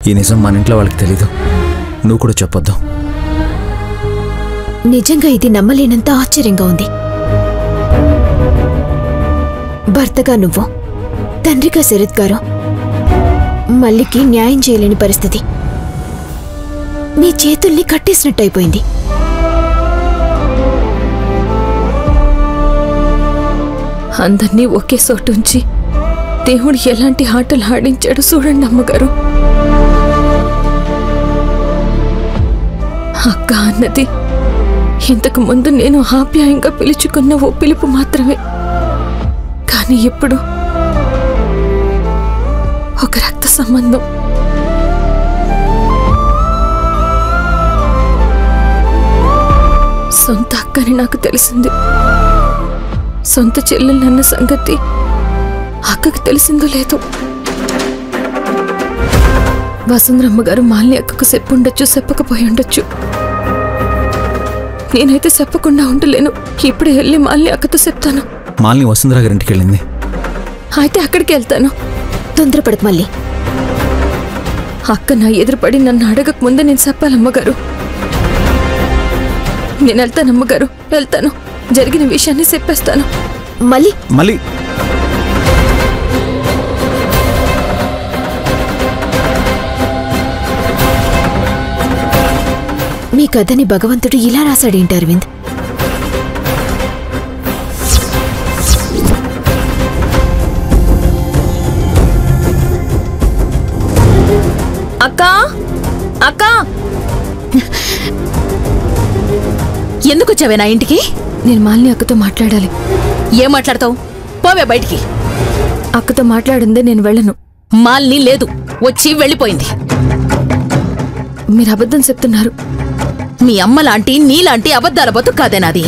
ఈ నిజం మన ఇంట్లో వాళ్ళకి తెలీదు నువ్వు కూడా చెప్పొద్దు నిజంగా ఇది నమ్మలేనంత ఆశ్చర్యంగా ఉంది భర్తగా నువ్వు తండ్రిగా శరత్ గారు మల్లికి న్యాయం చేయలేని పరిస్థితి మీ చేతుల్ని కట్టేసినట్టయిపోయింది అందరినీ ఒకే చోటుంచి దేవుడు ఎలాంటి ఆటలు ఆడించాడు చూడండి అమ్మగారు అక్క అన్నది ఇంతకు ముందు నేను ఆప్యాయంగా పిలుచుకున్న ఓ పిలుపు మాత్రమే కానీ ఇప్పుడు ఒక రక్త సంబంధం సొంత అక్కని నాకు తెలిసింది సొంత చెల్లెలన్న సంగతి అక్కకు తెలిసిందో లేదో వసుంధరమ్మ గారు మాలిని అక్కకు చెప్పుండొచ్చు చెప్పకపోయి ఉండొచ్చు నేనైతే చెప్పకుండా ఉండలేను ఇప్పుడే వెళ్ళి మాలిని అక్కతో చెప్తాను మాలిని వసుంధర గారి ఇంటికి వెళ్ళింది అయితే అక్కడికి వెళ్తాను తొందరపడకు మళ్ళీ అక్క నా ఎదురుపడి నన్ను అడగక ముందే నేను చెప్పాలమ్మగారు నేను వెళ్తాను అమ్మగారు వెళ్తాను జరిగిన విషయాన్ని చెప్పేస్తాను మళ్ళీ మళ్ళీ మీ కథని భగవంతుడు ఇలా రాశాడేంటి అరవింద్ అక్క అక్క ఎందుకు వచ్చావే నా ఇంటికి నేను మాలిని అక్కతో మాట్లాడాలి ఏం మాట్లాడతావు పోవే బయటికి అక్కతో మాట్లాడిందే నేను వెళ్ళను మాల్ని లేదు వచ్చి వెళ్ళిపోయింది మీరు అబద్ధం చెప్తున్నారు మీ అమ్మ లాంటి నీలాంటి అబద్ధాల బతుకు కాదే నాది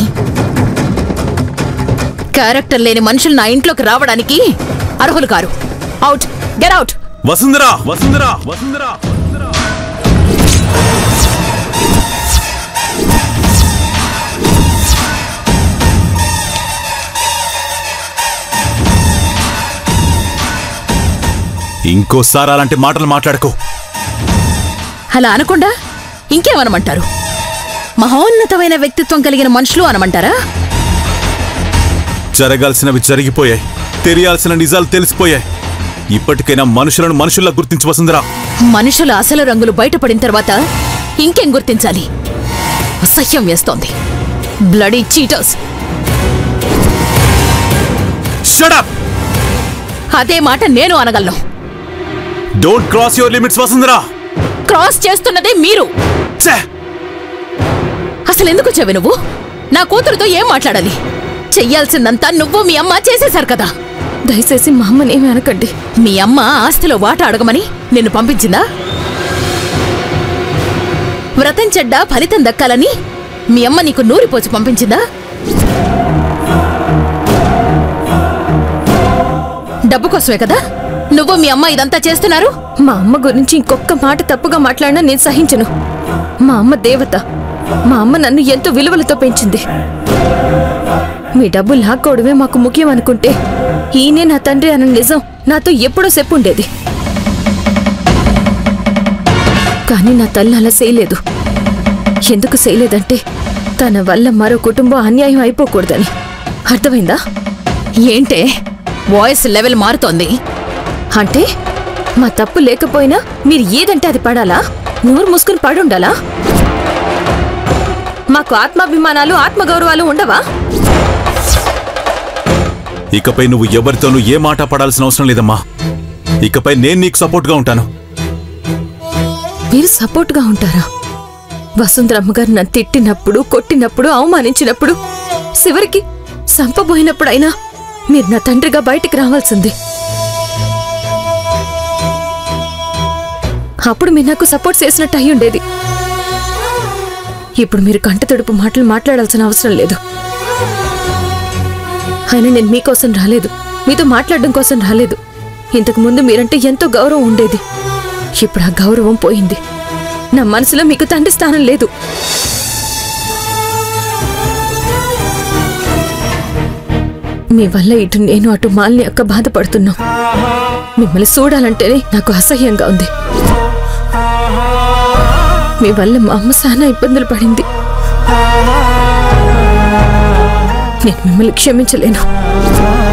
క్యారెక్టర్ లేని మనుషులు నా ఇంట్లోకి రావడానికి అర్హులు కారు out get out Vasundhara Vasundhara Vasundhara ఇంకోసారి అలాంటి మాటలు మాట్లాడకు అలా అనకుండా ఇంకేమనమంటారు మహోన్నతమైన వ్యక్తిత్వం కలిగిన మనుషులు అనమంటారా జరగాల్సినవి జరిగిపోయాయి తెలియాల్సిన నిజాలు తెలిసిపోయాయి ఇప్పటికైనా మనుషులను మనుషుల్లా గుర్తించి వసుంధరా మనుషుల అసలు రంగులు బయటపడిన తర్వాత ఇంకేం గుర్తించాలి అసహ్యం వేస్తోంది బ్లడీ చీటర్స్ షడప్ అదే మాట నేను అనగలను don't cross your limits Vasundhara cross చేస్తున్నదే మీరు ఛే! అసలు ఎందుకు వచ్చావు నువ్వు నా కూతురుతో ఏం మాట్లాడాలి చెయ్యాల్సిందంతా నువ్వు మీ అమ్మ చేసేశారు కదా దయచేసి మా అమ్మనేమి అనకండి మీ అమ్మ ఆస్తిలో వాట అడగమని నిన్ను పంపించిందా వ్రతం చెడ్డ ఫలితం దక్కాలని మీ అమ్మ నీకు నూరిపోచి పంపించిందా డబ్బు కోసమే కదా నువ్వు మీ అమ్మ ఇదంతా చేస్తున్నారు మా అమ్మ గురించి ఇంకొక్క మాట తప్పుగా మాట్లాడినా నేను సహించను మా అమ్మ దేవత మా అమ్మ నన్ను ఎంతో విలువలతో పెంచింది మీ డబ్బు లాక్కోవడమే మాకు ముఖ్యం అనుకుంటే ఈయనే నా తండ్రి అన్న నిజం నాతో ఎప్పుడో చెప్పుండేది కానీ నా తల్లి అలా చేయలేదు ఎందుకు చేయలేదంటే తన వల్ల మరో కుటుంబం అన్యాయం అయిపోకూడదని అర్థమైందా ఏంటే వాయిస్ లెవెల్ మారుతోంది అంటే మా తప్పు లేకపోయినా మీరు ఏదంటే అది పడాలా నోరు మూసుకుని పడుండాలా మాకు ఆత్మాభిమానాలు ఆత్మగౌరవాలు ఉండవా ఇకపై నువ్వు ఎవరితోనూ ఏ మాట పడాల్సిన అవసరం లేదమ్మా ఇకపై నేను నీకు సపోర్ట్గా ఉంటాను మీరు సపోర్ట్గా ఉంటారా వసుంధరమ్మ గారు నన్ను తిట్టినప్పుడు కొట్టినప్పుడు అవమానించినప్పుడు చివరికి సంపబోయినప్పుడైనా మీరు నా తండ్రిగా బయటికి రావాల్సింది అప్పుడు మీరు నాకు సపోర్ట్ చేసినట్టు అయి ఉండేది ఇప్పుడు మీరు కంట తడుపు మాటలు మాట్లాడాల్సిన అవసరం లేదు అయినా నేను మీకోసం రాలేదు మీతో మాట్లాడడం కోసం రాలేదు ఇంతకు ముందు మీరంటే ఎంతో గౌరవం ఉండేది ఇప్పుడు ఆ గౌరవం పోయింది నా మనసులో మీకు తండ్రి స్థానం లేదు మీ వల్ల ఇటు నేను అటు మాలిని అక్క బాధపడుతున్నాం మిమ్మల్ని చూడాలంటేనే నాకు అసహ్యంగా ఉంది మీ వల్ల మా అమ్మ చాలా ఇబ్బందులు పడింది నేను మిమ్మల్ని క్షమించలేను